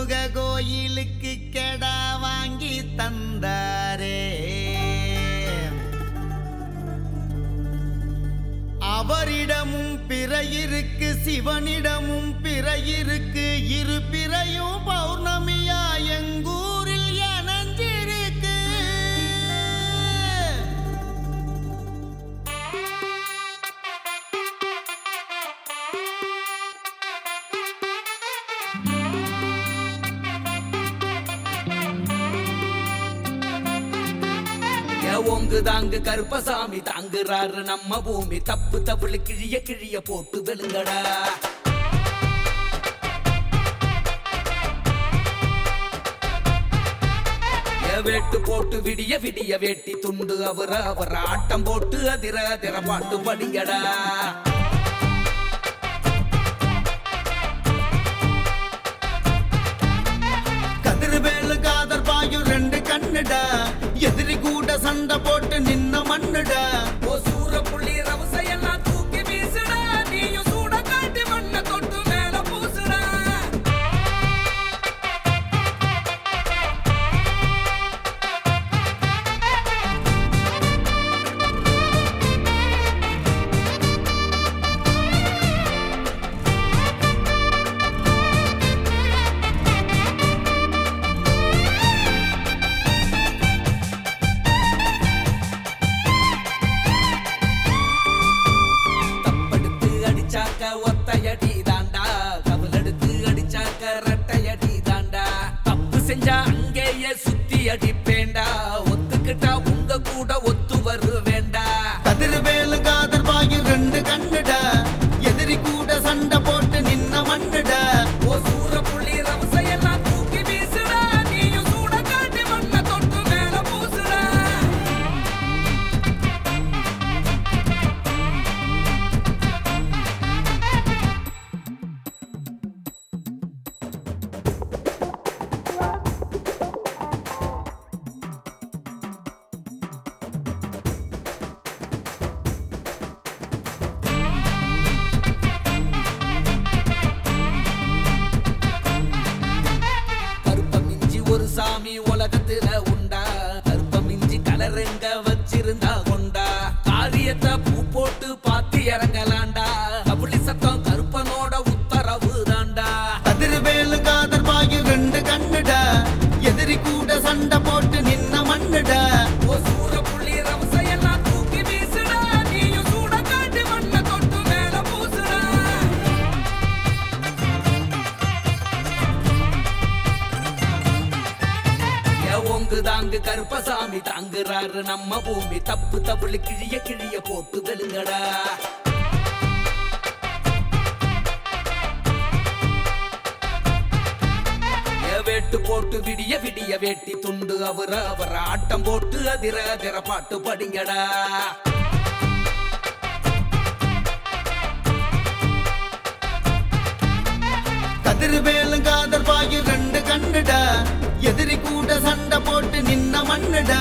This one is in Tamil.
சண்முக கோயிலுக்கு கெடா வாங்கி தந்தாரே அவரிடமும் பிறையிருக்கு சிவனிடமும் பிறையிருக்கு இரு பிறையும் பௌர்ணமியா எங்கூரில் எனஞ்சிருக்கு ஓங்கு தாங்கு கருப்பசாமி தாங்குறாரு நம்ம பூமி தப்பு தப்புளு கிழிய கிழிய போட்டு வெளுங்கடா ஏ வேட்டு போட்டு விடிய விடிய வேட்டி துண்டு அவர அவர் ஆட்டம் போட்டு அதிர அதிர பாட்டு படிங்கடா கதிர்வேலு காதர் பாயும் ரெண்டு கண்ணுடா எதிரி கூட சண்டை போட்டு நின்ன மண்ணுடா ஓ சூர புள்ளி ரவசையெல்லாம் தூக்கி வீசுடா நீயும் சூட காட்டி மண்ணை தொட்டு மேல பூசுடா தப்படுத்து அடிச்சாக்க ஒத்தையடி தாண்டா கவலெடுத்து அடிச்சாக்க ரெட்டையடி தாண்டா தப்பு செஞ்சா அங்கேயே சுத்தி அடிப்பேண்டா ஒத்துக்கிட்டா உங்க கூட ஒத்து வருவேண்டா கதிர்வேலு காதர் பாயும் ரெண்டு கண்ணுடா எதிரி கூட சண்டை போட்டு நின்ன மண்ணுடா ஓ சூர புள்ளி ரவசையெல்லாம் தூக்கி வீசுடா நீயும் சூட காட்டி மண்ணை தொட்டு மேல பூசுடா கருப்பம் மிஞ்சி ஒரு சாமி உலகத்துல உண்டா கருப்பம் மிஞ்சி கலருங்க வச்சிருந்தா கொண்டா காரியத்தை பூ போட்டு பாத்து இறங்கலாண்டா கபடி சத்தம் கருப்பனோட உத்தரவு தாண்டா கதிர்வேலு காதர் பாயும் ரெண்டு கண்ணுடா எதிரி கூட சண்டை போட்டு நின்ன மண்ணுடா ஓ சூர புள்ளி ரவசையெல்லாம் தூக்கி வீசுடா நீயும் சூட காட்டி மண்ணை தொட்டு மேல பூசுடா ஏ ஒங்கு தாங்கு கருப்பசாமி தாங்குறாரு நம்ம பூமி தப்பு தப்புளு கிழிய கிழிய போட்டு வெளுங்கடா ஏ வேட்டு போட்டு விடிய விடிய வேட்டி துண்டு அவர அவர் ஆட்டம் போட்டு அதிர அதிர பாட்டு படிங்கடா கதிர்வேலு காதர் பாயும் ரெண்டு கண்ணுடா எதிரி கூட சண்டை போட்டு நின்ன மண்ணுடா